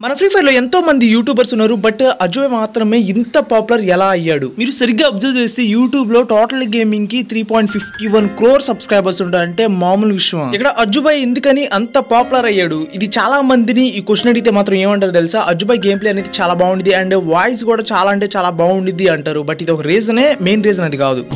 మన free fire లో ఎంతో మంది యూట్యూబర్స్ ఉన్నారు బట్ అజయ్ మాత్రమే ఇంత పాపులర్ ఎలా అయ్యాడు మీరు సరిగ్గా అబ్జర్వ్ చేస్తే యూట్యూబ్ లో టోటల్ గేమింగ్ కి three point fifty one crore subscribers ఉంటారంటే మామూలు విషయం ఇక్కడ అజ్జుబాయ్ ఎందుకని అంత పాపులర్ అయ్యాడు ఇది చాలా మందిని ఈ క్వశ్చన్ అడిగితే మాత్రం ఏమంటారు తెలుసా అజ్జుబాయ్ గేమ్ ప్లే అనేది చాలా బాగుంది అండ్ వాయిస్ కూడా చాలా అంటే చాలా బాగుండిద్ది అంటారు బట్ ఇది ఒక రీజనే మెయిన్ రీజన్ అది కాదు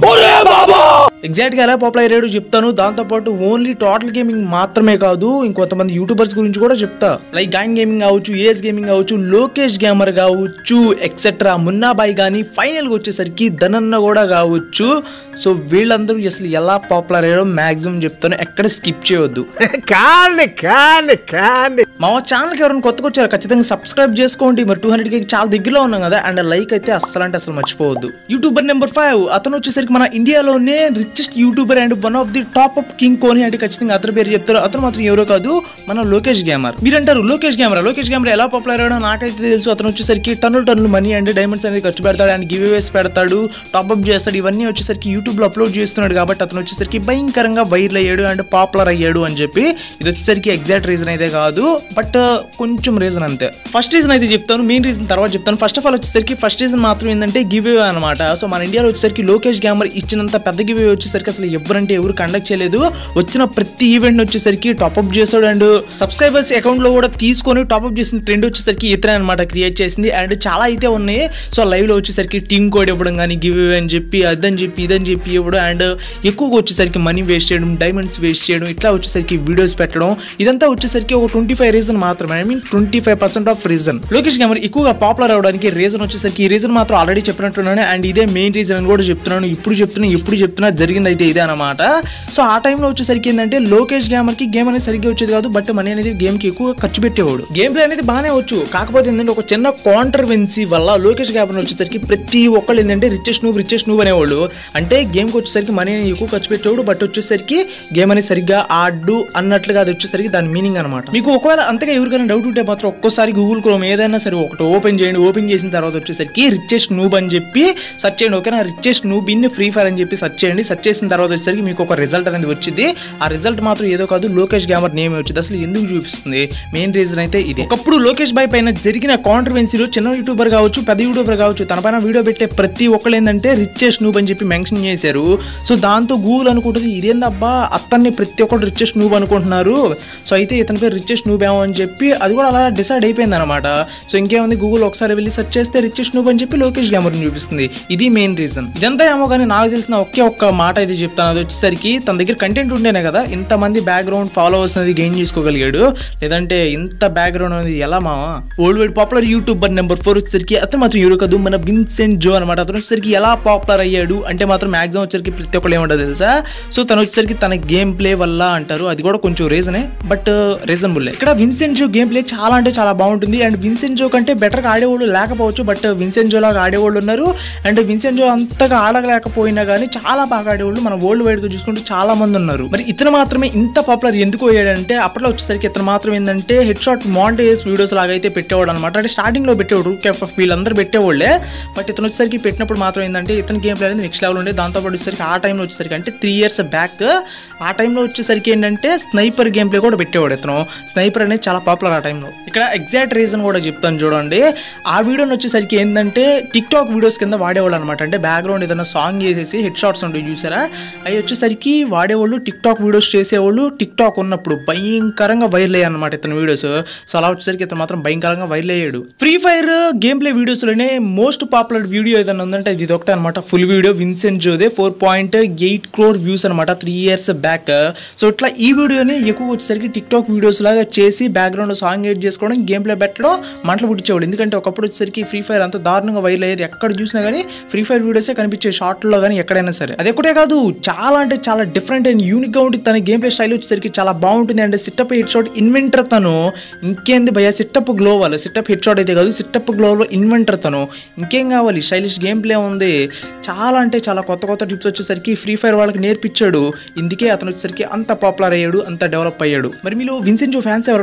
ఎగ్జాక్ట్ గా ఎలా పాపులర్ అయ్యాడు చెప్తాను దాంతో పాటు ఓన్లీ టోటల్ గేమింగ్ మాత్రమే కాదు ఇంకొంతమంది యూట్యూబర్స్ గురించి కూడా చెప్తా లైక్ గాయం గేమింగ్ కావచ్చు ఏఎస్ గేమింగ్ కావచ్చు లోకేష్ గేమర్ కావచ్చు ఎక్సెట్రా మున్నాబాయ్ కానీ ఫైనల్గా వచ్చేసరికి ధనన్న కూడా కావచ్చు సో వీళ్ళందరూ అసలు ఎలా పాపులర్ అయ్యారో మాక్సిమం చెప్తాను ఎక్కడ స్కిప్ చేయొద్దు కాండి కాండి కాండి మా ఛానల్కి ఎవరైనా కొత్తగా వచ్చారో ఖచ్చితంగా సబ్స్క్రైబ్ చేసుకోండి మరి టూ హండ్రెడ్కి చాలా దగ్గరలో ఉన్నాం కదా అండ్ లైక్ అయితే అస్సలు అంటే అసలు మర్చిపోవద్దు యూట్యూబర్ నెంబర్ ఫైవ్ అతను వచ్చేసరికి మన ఇండియాలోనే richest YouTuber and one of the top up king కోని అంటే ఖచ్చితంగా అతని పేరు చెప్తారు అతను మాత్రం ఎవరో కాదు మన లోకేష్ గేమర్ మీరంటారు లోకేష్ గేమర్ లోకేష్ గేమర్ ఎలా పాపులర్ అయ్యాడో నాకైతే తెలుసు అతను వచ్చేసరికి టన్నులు టన్నులు మనీ అండ్ డైమండ్స్ అనేది ఖర్చు పెడతాడు అండ్ గివ్ అవేస్ పెడతాడు టాప్ అప్ చేస్తాడు ఇవన్నీ వచ్చేసరికి యూట్యూబ్ లో అప్లోడ్ చేస్తున్నాడు కాబట్టి అతను వచ్చేసరికి భయంకరంగా వైరల్ అయ్యాడు అండ్ పాపులర్ అయ్యాడు అని చెప్పి ఇది వచ్చేసరికి ఎగ్జాక్ట్ రీజన్ అయితే కాదు బట్ కొంచెం రీజన్ అంతే ఫస్ట్ రీజన్ అయితే చెప్తాను మెయిన్ రీజన్ తర్వాత చెప్తాను ఫస్ట్ ఆఫ్ ఆల్ వచ్చేసరికి ఫస్ట్ రీజన్ మాత్రం ఏంటంటే గివ్ అవే అనమాట సో మన ఇండియాలో వచ్చేసరికి లోకేష్ గ్యామర్ ఇచ్చినంత పెద్ద గివ్ అవే వచ్చేసరికి అసలు ఎవరంటే ఎవరు కండక్ట్ చేయలేదు వచ్చిన ప్రతి ఈవెంట్ వచ్చేసరికి టాప్అప్ చేస్తాడు అండ్ సబ్స్క్రైబర్స్ అకౌంట్ లో కూడా తీసుకొని టాప్అప్ చేసిన ట్రెండ్ వచ్చేసరికి ఇతరే అనమాట క్రియేట్ చేసింది అండ్ చాలా అయితే ఉన్నాయి సో లైవ్ లో వచ్చేసరికి టీమ్ కోడ్ ఇవ్వడం కానీ గివ్ అవే అని చెప్పి అదని చెప్పి ఇదని చెప్పి ఇవ్వడం అండ్ ఎక్కువగా వచ్చేసరికి మనీ వేస్ట్ చేయడం డైమండ్స్ వేస్ట్ చేయడం ఇట్లా వచ్చేసరికి వీడియోస్ పెట్టడం ఇదంతా వచ్చేసరికి ఒక ట్వంటీ ఫైవ్ రీజన్ మాత్రమే I mean twenty five percent of reason Lokesh gamer ఎక్కువగా పాపులర్ అవడానికి రీజన్ వచ్చేసరికి ఈ రీజన్ మాత్రం ఆల్రెడీ చెప్పినట్టున్నాను అండ్ ఇదే మెయిన్ రీజన్ అని కూడా చెప్తున్నాను ఇప్పుడు చెప్తున్నా ఇప్పుడు చెప్తున్నా జరిగింది అయితే ఇదే అనమాట సో ఆ టైంలో వచ్చేసరికి ఏంటంటే లోకేష్ గేమర్ కి గేమ్ అనేది సరిగ్గా వచ్చేది కాదు బట్ మనీ అనేది గేమ్ కి ఎక్కువ ఖర్చు పెట్టేవాడు గేమ్ ప్లే అనేది బాగానే వచ్చు కాకపోతే ఏంటంటే ఒక చిన్న కాంట్రవెన్సీ వల్ల లోకేష్ గేమర్ వచ్చేసరికి ప్రతి ఒక్కళ్ళు ఏంటంటే రిచెస్ట్ నూబ్ రిచెస్ట్ నూబ్ అనేవాళ్ళు అంటే గేమ్కి వచ్చేసరికి మనీ అనేది ఎక్కువ ఖర్చు పెట్టేవాడు బట్ వచ్చేసరికి గేమ్ అనేది సరిగ్గా ఆడు అన్నట్లుగా అది వచ్చేసరికి దాని మీనింగ్ అనమాట మీకు ఒకవేళ అంతగా ఎవరికైనా డౌట్ ఉంటే మాత్రం ఒక్కోసారి గూగుల్ క్రోమ్ ఏదైనా సరే ఒకటి ఓపెన్ చేయండి ఓపెన్ చేసిన తర్వాత వచ్చేసరికి రిచెస్ట్ నూబ్ అని చెప్పి సెర్చ్ చేయండి ఓకేనా richest noob in free fire అని చెప్పి సెర్చ్ చేయండి సెర్చ్ చేసిన తర్వాత వచ్చేసరికి మీకు ఒక రిజల్ట్ అనేది వచ్చింది ఆ రిజల్ట్ మాత్రం ఏదో కాదు లోకేష్ గ్యామర్ నేమ్ వచ్చింది అసలు ఎందుకు చూపిస్తుంది మెయిన్ రీజన్ అయితే ఇది ఒకప్పుడు లోకేష్ బాయ్ పైన జరిగిన కాంట్రవెన్సీలో చిన్న యూట్యూబర్ కావచ్చు పెద్ద యూట్యూబర్ కావచ్చు తన పైన వీడియో పెట్టే ప్రతి ఒక్కళ్ళు ఏంటంటే రిచెస్ట్ నూబ్ అని చెప్పి మెన్షన్ చేశారు సో దాంతో గూగుల్ అనుకుంటుంది ఇదేందబ్బా అతన్ని ప్రతి ఒక్కరు రిచెస్ట్ నూబ్ అనుకుంటున్నారు సో అయితే ఇతని పేరు రిచెస్ట్ నూబ్ ఏమో అని చెప్పి అది కూడా అలా డిసైడ్ అయిపోయింది అనమాట సో ఇంకేముంది గూగుల్ ఒకసారి వెళ్ళి సెర్చ్ చేస్తే రిచెస్ట్ నూబ్ అని చెప్పి లోకేష్ గ్యామర్ని చూపిస్తుంది ఇది మెయిన్ రీజన్ ఇదంతా ఏమో కానీ నాకు తెలిసిన ఒకే ఒక్క మాట అయితే చెప్తాను అది వచ్చేసరికి తన దగ్గర కంటెంట్ ఉంటేనే కదా ఇంతమంది బ్యాక్గ్రౌండ్ ఫాలోవర్స్ అనేది గెయిన్ చేసుకోగలిగాడు లేదంటే ఇంత బ్యాక్గ్రౌండ్ అనేది ఎలా మావా world wide popular YouTuber number four వచ్చేసరికి అతను మాత్రం ఎవరు కాదు మన విన్సెంట్ జో అనమాట అతను వచ్చేసరికి ఎలా పాపులర్ అయ్యాడు అంటే మాత్రం మాక్సిమం వచ్చేసరికి ప్రతి ఒక్కళ్ళు ఏమంటారు తెలుసా సో తను వచ్చేసరికి తన గేమ్ ప్లే వల్ల అంటారు అది కూడా కొంచెం రీజనే బట్ రీజనబుల్ ఇక్కడ విన్సెంట్ జో గేమ్ ప్లే చాలా అంటే చాలా బాగుంటుంది అండ్ విన్సెంట్ జో కంటే బెటర్గా ఆడేవాళ్ళు లేకపోవచ్చు బట్ విన్సెంట్ జో లాగా ఆడేవాళ్ళు ఉన్నారు అండ్ విన్సెంట్ జో అంతగా ఆడలేకపోయినా కానీ చాలా బాగా ఆడేవాళ్ళు మన వరల్డ్ వైడ్ గా చూసుకుంటే చాలా మంది ఉన్నారు మరి ఇతను మాత్రమే ఇంత పాపులర్ ఎందుకు అయ్యాడంటే అప్పట్లో వచ్చేసరికి ఇతను మాత్రం ఏంటంటే హెడ్ షాట్ మాంటేజ్ వీడియోస్ లాగా అయితే పెట్టేవాడు అనమాట అంటే స్టార్టింగ్ లో పెట్టేవాడు కేఫ్ వీళ్ళందరూ పెట్టేవాళ్ళే బట్ ఇతను వచ్చేసరికి పెట్టినప్పుడు మాత్రం ఏంటంటే ఇతని గేమ్ ప్లే అనేది నెక్స్ట్ లెవెల్ ఉండే దాంతో పాటు వచ్చేసరికి ఆ టైంలో వచ్చేసరికి అంటే త్రీ ఇయర్స్ బ్యాక్ ఆ టైంలో వచ్చేసరికి ఏంటంటే స్నైపర్ గేమ్ ప్లే కూడా పెట్టేవాడు ఇతను స్నైపర్ అనేది చాలా పాపులర్ ఆ టైంలో ఇక్కడ ఎగ్జాక్ట్ రీజన్ కూడా చెప్తాను చూడండి ఆ వీడియోని వచ్చేసరికి ఏంటంటే టిక్ టాక్ వీడియోస్ కింద వాడేవాళ్ళు అనమాట అంటే బ్యాక్గ్రౌండ్ ఏదైనా సాంగ్ చేసేసి హెడ్ షాట్స్ ఉంటాయి చూసారా అవి వచ్చేసరికి వాడేవాళ్ళు టిక్ టాక్ వీడియోస్ చేసేవాళ్ళు టిక్ టాక్ ఉన్నప్పుడు భయంకరంగా వైరల్ అయ్యాయి అనమాట ఇతని వీడియోస్ సో అలా వచ్చేసరికి ఇతను మాత్రం భయంకరంగా వైరల్ అయ్యాడు ఫ్రీ ఫైర్ గేమ్ ప్లే వీడియోస్లోనే మోస్ట్ పాపులర్ వీడియో ఏదైనా ఉందంటే ఇది ఒకటే అనమాట ఫుల్ వీడియో విన్సెంట్ జోదే four point eight crore views అనమాట త్రీ ఇయర్స్ బ్యాక్ సో ఇట్లా ఈ వీడియోని ఎక్కువ వచ్చేసరికి టిక్ టాక్ వీడియోస్ లాగా చేసి బ్యాక్గ్రౌండ్ సాంగ్ ఎడిట్ చేసుకోవడం గేమ్ ప్లే పెట్టడం మంటలు పుట్టించేవాడు ఎందుకంటే ఒకప్పుడు వచ్చేసరికి ఫ్రీ ఫైర్ అంత దారుణంగా వైరల్ అయ్యేది ఎక్కడ చూసినా కానీ ఫ్రీ ఫైర్ వీడియోసే కనిపించే షార్ట్లో కానీ ఎక్కడైనా సరే అది ఒకటే కాదు చాలా అంటే చాలా డిఫరెంట్ అండ్ యూనిక్ గా ఉంటుంది తన గేమ్ ప్లే స్టైల్ వచ్చేసరికి చాలా బాగుంటుంది and setup headshot inventor తను ఇంకేంది భయ సిట్టప్ గ్లోవల్ సిట్టప్ హెడ్ షాట్ అయితే కాదు సిట్టప్ గ్లోవల్ ఇన్వెంటర్ తను ఇంకేం కావాలి స్టైలిష్ గేమ్ ప్లే ఉంది చాలా అంటే చాలా కొత్త కొత్త టిప్స్ వచ్చేసరికి ఫ్రీ ఫైర్ వాళ్ళకి నేర్పించాడు ఇందుకే అతను వచ్చేసరికి అంత పాపులర్ అయ్యాడు అంత డెవలప్ అయ్యాడు మరి మీలో విన్సెంట్ జో ఫ్యాన్స్ ఎవరైనా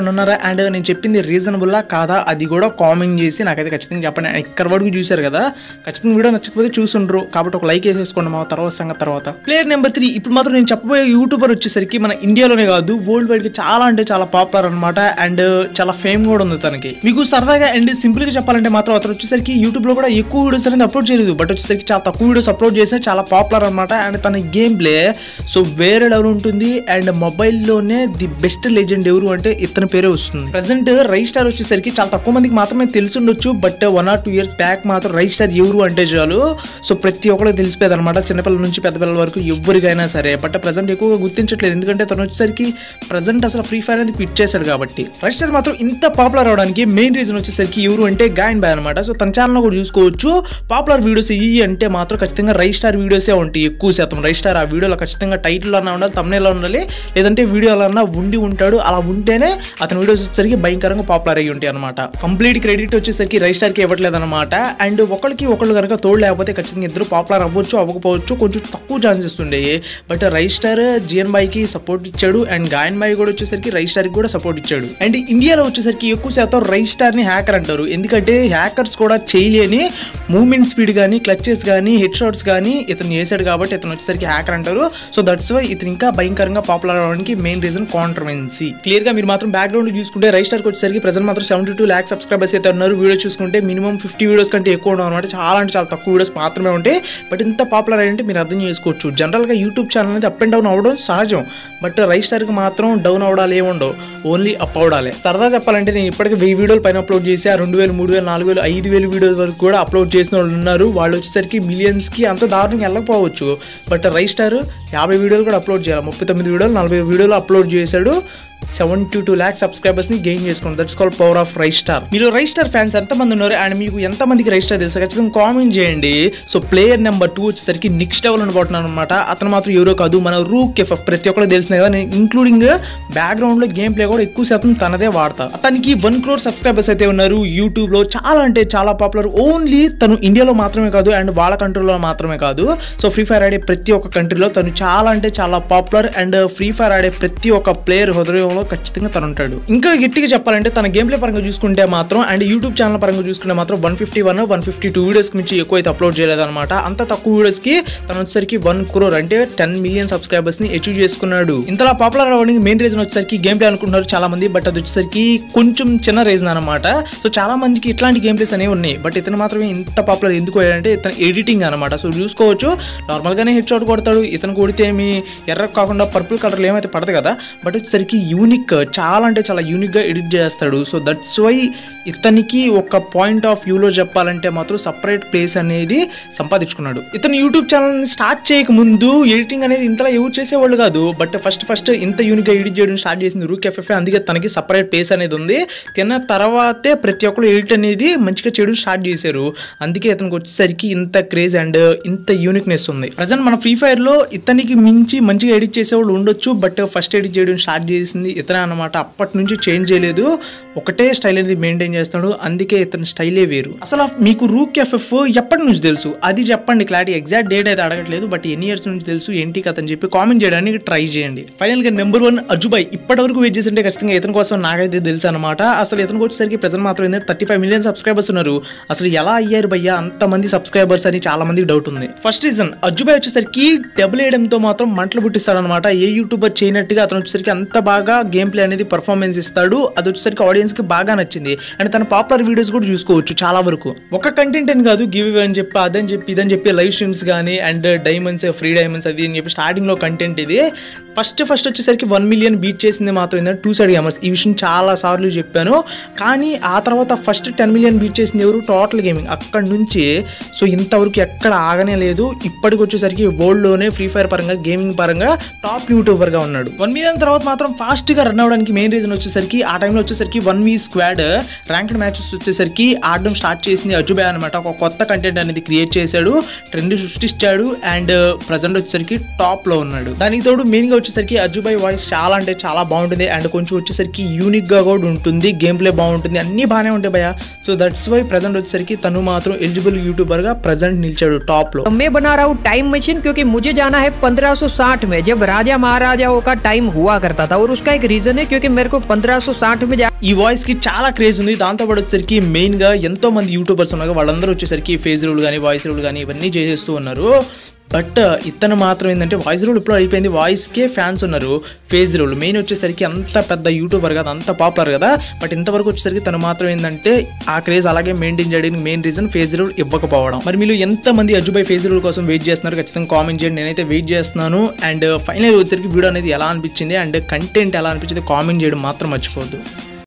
ఎవరైనా ఉన్నారా అండ్ నేను చెప్పింది రీజనబుల్లా కాదా అది కూడా కామెంట్ చేసి నాకైతే ఖచ్చితంగా చెప్పండి And ఇక్కడ వరకు చూశారు కదా ఖచ్చితంగా వీడియో నచ్చకపోతే చూసుండ్రు కాబట్టి ఒక లైక్ వేసేసుకోండి మా తర్వాత సంగతి తర్వాత ప్లేయర్ నెంబర్ త్రీ ఇప్పుడు మాత్రం నేను చెప్పబోయే యూట్యూబర్ వచ్చేసరికి మన ఇండియాలోనే కాదు వరల్డ్ వైడ్ గా చాలా అంటే చాలా పాపులర్ అనమాట అండ్ చాలా ఫేమ్ కూడా ఉంది తనకి మీకు సరదాగా అండ్ సింపుల్ గా చెప్పాలంటే మాత్రం అతను వచ్చేసరికి యూట్యూబ్ లో కూడా ఎక్కువ వీడియోస్ అనేది అప్లోడ్ చేయలేదు బట్ వచ్చేసరికి చాలా తక్కువ వీడియోస్ అప్లోడ్ చేస్తే చాలా పాపులర్ అనమాట అండ్ తన గేమ్ ప్లే సో వేరే లెవెల్ ఉంటుంది అండ్ మొబైల్లోనే ది బెస్ట్ లెజెండ్ ఎవరు అంటే ఇతని పేరే వస్తుంది ప్రజెంట్ రైట్ స్టార్ వచ్చేసరికి చాలా తక్కువ మందికి మాత్రమే తెలిసి ఉండొచ్చు but one or two years back మాత్రం రైట్ స్టార్ ఎవరు అంటే చాలు సో ప్రతి ఒక్కరికి తెలిసిపోయేది అనమాట చిన్నపిల్లల నుంచి పెద్ద పిల్లల వరకు ఎవరికైనా సరే బట్ ప్రజెంట్ ఎక్కువగా గుర్తించట్లేదు ఎందుకంటే తను వచ్చేసరికి ప్రజెంట్ అసలు ఫ్రీ ఫైర్ అనేది క్విట్ చేశాడు కాబట్టి రైట్ స్టార్ మాత్రం ఇంత పాపులర్ అవడానికి మెయిన్ రీజన్ వచ్చేసరికి ఎవరు అంటే గాయన్ బాయ్ అనమాట సో తన ఛానల్ కూడా చూసుకోవచ్చు పాపులర్ వీడియోస్ ఇవి అంటే మాత్రం ఖచ్చితంగా రైట్ స్టార్ వీడియోసే ఉంటాయి ఎక్కువ శాతం రైట్ స్టార్ ఆ వీడియోలో ఖచ్చితంగా టైటిల్ అన్నా ఉండాలి తమ్నేలో ఉండాలి లేదంటే వీడియోలన్నా ఉండి ఉంటాడు అలా ఉంటేనే అతని వీడియోస్ వచ్చేసరికి భయంకరంగా పాపులర్ అయ్యి ఉంటాయి అనమాట కంప్లీట్ క్రెడిట్ వచ్చేసరికి రైట్ స్టార్కి ఇవ్వట్లేదు అనమాట అండ్ ఒకరికి ఒకళ్ళు కనుక తోడు లేకపోతే ఖచ్చితంగా ఇద్దరు పాపులర్ అవ్వచ్చు అవ్వకపోవచ్చు కొంచెం తక్కువ ఛాన్సెస్ ఉండే బట్ రైట్ స్టార్ జిఎన్ బాయ్కి సపోర్ట్ ఇచ్చాడు అండ్ గాయన్ బాయ్ కూడా వచ్చేసరికి రైట్ స్టార్కి కూడా సపోర్ట్ ఇచ్చాడు అండ్ ఇండియాలో వచ్చేసరికి ఎక్కువ శాతం రైట్ స్టార్ని హ్యాకర్ అంటారు ఎందుకంటే హ్యాకర్స్ కూడా చేయలేని మూమెంట్ స్పీడ్ కానీ క్లచెస్ కానీ హెడ్ షాట్స్ కానీ ఇతను చేశాడు కాబట్టి ఇతను వచ్చేసరికి హ్యాకర్ అంటారు సో దట్స్ వై ఇతను ఇంకా భయంకరంగా పాపులర్ అవడానికి మెయిన్ రీజన్ కాంట్రవెన్సీ క్లియర్ గా మీరు మాత్రం బ్యాక్గ్రౌండ్ చూసుకుంటే రైట్ స్టార్కి వచ్చేసరికి ప్రజెంట్ మాత్రం సెవెంటీ టూ ల్యాక్ సబ్స్క్రైబర్స్ అయితే ఉన్నారు వీడియో చూసుకుంటే మినిమం ఫిఫ్టీ వీడియోస్ కంటే ఎక్కువ ఉండవు అనమాట చాలా అంటే చాలా తక్కువ వీడియోస్ మాత్రమే ఉంటాయి బట్ ఇంత పాపులర్ అయ్యంటే మీరు అర్థం చేసుకోవచ్చు జనరల్గా యూట్యూబ్ ఛానల్ అనేది అప్ అండ్ డౌన్ అవ్వడం సహజం బట్ రైట్ స్టార్కి మాత్రం డౌన్ అవడాలు ఏముండవు ఓన్లీ అప్ అవడాలే సరదా చెప్పాలంటే నేను ఇప్పటికి వెయ్యి వీడియోలు పైన అప్లోడ్ చేసి ఆ రెండు వేలు మూడు వేలు నాలుగు వేలు ఐదు వేలు వీడియోల వరకు కూడా అప్లోడ్ చేసిన వాళ్ళు ఉన్నారు వాళ్ళు వచ్చేసరికి మిలియన్స్కి అంత దారుణంగా వెళ్ళకపోవచ్చు బట్ రైట్ స్టార్ యాభై వీడియోలు కూడా అప్లోడ్ చేయాలి ముప్పై తొమ్మిది వీడియోలు నలభై వీడియోలు అప్లోడ్ చేశాడు సెవెంటీ టూ ల్యాక్ సబ్స్క్రైబర్స్ ని గెయిన్ చేసుకోండి that's call power of Raistar మీరు రైట్ స్టార్ ఫ్యాన్స్ ఎంతమంది ఉన్నారు అండ్ మీకు ఎంతమందికి రైట్ స్టార్ తెలుసు ఖచ్చితంగా కామెంట్ చేయండి సో ప్లేయర్ నెంబర్ టూ వచ్చేసరికి నెక్స్ట్ లెవెల్ ఉండబోతున్నాను అనమాట అతను మాత్రం ఎవరో కాదు మన రూ కెఫ్ ప్రతి ఒక్కరు తెలిసిన కదా నేను ఇంక్లూడింగ్ బ్యాక్గ్రౌండ్ లో గేమ్ ప్లే కూడా ఎక్కువ శాతం తనదే వాడతా అతనికి వన్ క్రోర్ సబ్స్క్రైబర్స్ అయితే ఉన్నారు యూట్యూబ్ లో చాలా అంటే చాలా పాపులర్ ఓన్లీ తను ఇండియాలో మాత్రమే కాదు అండ్ వాళ్ళ కంట్రీలో మాత్రమే కాదు సో ఫ్రీ ఫైర్ ఆడే ప్రతి ఒక్క కంట్రీలో తను చాలా అంటే చాలా పాపులర్ అండ్ ఫ్రీ ఫైర్ ఆడే ప్రతి ఒక్క ప్లేయర్ హృదయంలో ఖచ్చితంగా తను ఉంటాడు ఇంకా గట్టిగా చెప్పాలంటే తన గేమ్ ప్లే పరంగా చూసుకుంటే మాత్రం అండ్ యూట్యూబ్ ఛానల్ పరంగా చూసుకుంటే మాత్రం one fifty one one fifty two videos మించి ఎక్కువ అయితే అప్లోడ్ చేయలేదన్నమాట అంత తక్కువ వీడియోస్ కి తను వచ్చేసరికి వన్ క్రోర్ అంటే టెన్ మిలియన్ సబ్స్క్రైబర్స్ ని అచీవ్ చేసుకున్నాడు ఇంతలా పాపులర్ అవ్వడానికి మెయిన్ రీజన్ వచ్చేసరికి గేమ్ ప్లే అనుకుంటున్నారు చాలా మంది బట్ అది వచ్చేసరికి కొంచెం చిన్న రీజన్ అనమాట సో చాలా మందికి ఇట్లాంటి గేమ్ ప్లేస్ అనేవి ఉన్నాయి బట్ ఇతను మాత్రమే ఇంత పాపులర్ ఎందుకు అయ్యాడంటే ఇతను ఎడిటింగ్ అనమాట సో చూసుకోవచ్చు నార్మల్గానే హెడ్ షాట్ కొడతాడు ఇతను కొడితే ఏమి ఎర్ర కాకుండా పర్పుల్ కలర్లో ఏమైతే పడదు కదా బట్ వచ్చేసరికి యూనిక్ చాలా అంటే చాలా యూనిక్గా ఎడిట్ చేస్తాడు సో దట్స్ వై ఇతనికి ఒక పాయింట్ ఆఫ్ వ్యూలో చెప్పాలంటే మాత్రం సపరేట్ ప్లేస్ అనేది సంపాదించుకున్నాడు ఇతను యూట్యూబ్ ఛానల్ స్టార్ట్ చేయక ముందు ఎడిటింగ్ అనేది ఇంతలా ఎవరు చేసేవాళ్ళు కాదు బట్ ఫస్ట్ ఫస్ట్ ఇంత యూనిక్గా ఎడిట్ చేయడం స్టార్ట్ చేసింది రూక్ ఎఫ్ఎఫ్ అందుకే తనకి సపరేట్ ప్లేస్ అనేది ఉంది తిన్న తర్వాతే ప్రతి ఒక్కరు ఎడిట్ అనేది మంచిగా చేయడం స్టార్ట్ చేశారు అందుకే ఇతనికి వచ్చేసరికి ఇంత క్రేజ్ అండ్ ఇంత యూనిక్నెస్ ఉంది ప్రజెంట్ మన ఫ్రీ ఫైర్ లో ఇతనికి మించి మంచిగా ఎడిట్ చేసేవాళ్ళు ఉండొచ్చు బట్ ఫస్ట్ ఎడిట్ చేయడం స్టార్ట్ చేసింది ఇతనే అనమాట అప్పటి నుంచి చేంజ్ చేయలేదు ఒకటే స్టైల్ అనేది మెయింటైన్ చేస్తాడు అందుకే ఇతని స్టైలే వేరు అసలు మీకు రూక్ ఎఫ్ఎఫ్ ఎప్పటి నుంచి తెలుసు అది చెప్పండి క్లారిటీ ఎగ్జాక్ట్ డేట్ అయితే అడగట్లేదు బట్ ఎన్ని ఇయర్స్ నుంచి తెలుసు ఏంటి కథ అని చెప్పి కామెంట్ చేయడానికి ట్రై చేయండి ఫైనల్ గా నెంబర్ వన్ అజుబాయ్ ఇప్పటి వరకు వెయిట్ చేస్తుంటే ఖచ్చితంగా ఇతని కోసం నాకైతే తెలుసు అనమాట అసలు ఇతనికి వచ్చేసరికి ప్రజెంట్ మాత్రం ఏంటంటే థర్టీ ఫైవ్ మిలియన్ సబ్స్క్రైబర్స్ ఉన్నారు అసలు ఎలా అయ్యారు భయ్యా అంత మంది సబ్స్క్రైబర్స్ అని చాలా మందికి డౌట్ ఉంది ఫస్ట్ రీజన్ అజ్జుబాయ్ వచ్చేసరికి డబుల్ వేయడంతో మాత్రం మంటలు పుట్టిస్తాడు అనమాట ఏ యూట్యూబర్ చేయనట్టుగా అతను వచ్చేసరికి అంత బాగా గేమ్ ప్లే అనేది పర్ఫార్మెన్స్ ఇస్తాడు అది వచ్చేసరికి ఆడియన్స్ కి బాగా నచ్చింది అండ్ తన పాపులర్ వీడియోస్ కూడా చూసుకోవచ్చు చాలా వరకు ఒక కంటెంట్ అని కాదు గివ్ ఇవే అని చెప్పి అదని చెప్పి ఇదని చెప్పి లైవ్ స్ట్రీమ్స్ కానీ అండ్ డైమండ్స్ ఫ్రీ డైమండ్స్ అది అని చెప్పి స్టార్టింగ్ లో కంటెంట్ ఇది ఫస్ట్ ఫస్ట్ వచ్చేసరికి వన్ మిలియన్ బీట్ చేసింది మాత్రం ఏంటంటే టూ సైడ్ గేమర్స్ ఈ విషయం చాలా సార్లు చెప్పాను కానీ ఆ తర్వాత ఫస్ట్ టెన్ మిలియన్ బీట్ చేసింది ఎవరు టోటల్ గేమింగ్ అక్కడ నుంచి సో ఇంతవరకు ఎక్కడ ఆగనే లేదు ఇప్పటికి వచ్చేసరికి వరల్డ్లోనే ఫ్రీ ఫైర్ పరంగా గేమింగ్ పరంగా టాప్ యూట్యూబర్గా ఉన్నాడు వన్ మిలియన్ తర్వాత మాత్రం ఫాస్ట్గా రన్ అవ్వడానికి మెయిన్ రీజన్ వచ్చేసరికి ఆ టైంలో వచ్చేసరికి one V squad ranked matches వచ్చేసరికి ఆడడం స్టార్ట్ చేసింది అజుబాయ్ అనమాట ఒక కొత్త కంటెంట్ అనేది క్రియేట్ చేశాడు ట్రెండ్ సృష్టించాడు అండ్ ప్రజెంట్ వచ్చేసరికి టాప్లో ఉన్నాడు దానికి తోడు మెయిన్గా వచ్చేసరికి అజుబాయ్ వాయిస్ చాలా అంటే చాలా బాగుంటుంది అండ్ కొంచెం వచ్చేసరికి యూనిక్ గా కూడా ఉంటుంది గేమ్ ప్లే బాగుంటుంది అన్ని బాగానే ఉంటాయి భయ సో దట్స్ వై ప్రజెంట్ వచ్చేసరికి తను మాత్రం ఎలిజిబుల్ యూట్యూబర్ గా ప్రజెంట్ నిలిచాడు టాప్ లో तो मैं बना रहा हूँ टाइम मशीन क्योंकि मुझे जाना है 1560 में जब राजा महाराजाओं का टाइम हुआ करता था और उसका एक रीजन है क्योंकि मेरे को 1560 में जा ఈ వాయిస్ కి చాలా క్రేజ్ ఉంది దాంతో పాటు వచ్చేసరికి మెయిన్ గా ఎంతో మంది యూట్యూబర్స్ ఉన్నారు వాళ్ళందరూ వచ్చేసరికి ఫేస్ రూల్ కానీ వాయిస్ రూల్ కానీ ఇవన్నీ చేసేస్తూ ఉన్నారు బట్ ఇతను మాత్రం ఏంటంటే వాయిస్ రూల్ ఇప్పుడు అయిపోయింది వాయిస్ కే ఫ్యాన్స్ ఉన్నారు ఫేజ్ రూల్ మెయిన్ వచ్చేసరికి అంత పెద్ద యూట్యూబర్ కదా అంత పాపులర్ కదా బట్ ఇంతవరకు వచ్చేసరికి తను మాత్రం ఏంటంటే ఆ క్రేజ్ అలాగే మెయింటైన్ చేయడానికి మెయిన్ రీజన్ ఫేజ్ రూల్ ఇవ్వకపోవడం మరి మీరు ఎంత మంది అజుబాయ్ ఫేజ్ రూల్ కోసం వెయిట్ చేస్తున్నారు ఖచ్చితంగా కామెంట్ చేయండి నేనైతే వెయిట్ చేస్తున్నాను అండ్ ఫైనల్ వచ్చేసరికి వీడియో అనేది ఎలా అనిపించింది అండ్ కంటెంట్ ఎలా అనిపించింది కామెంట్ చేయడం మాత్రం మర్చిపోవద్దు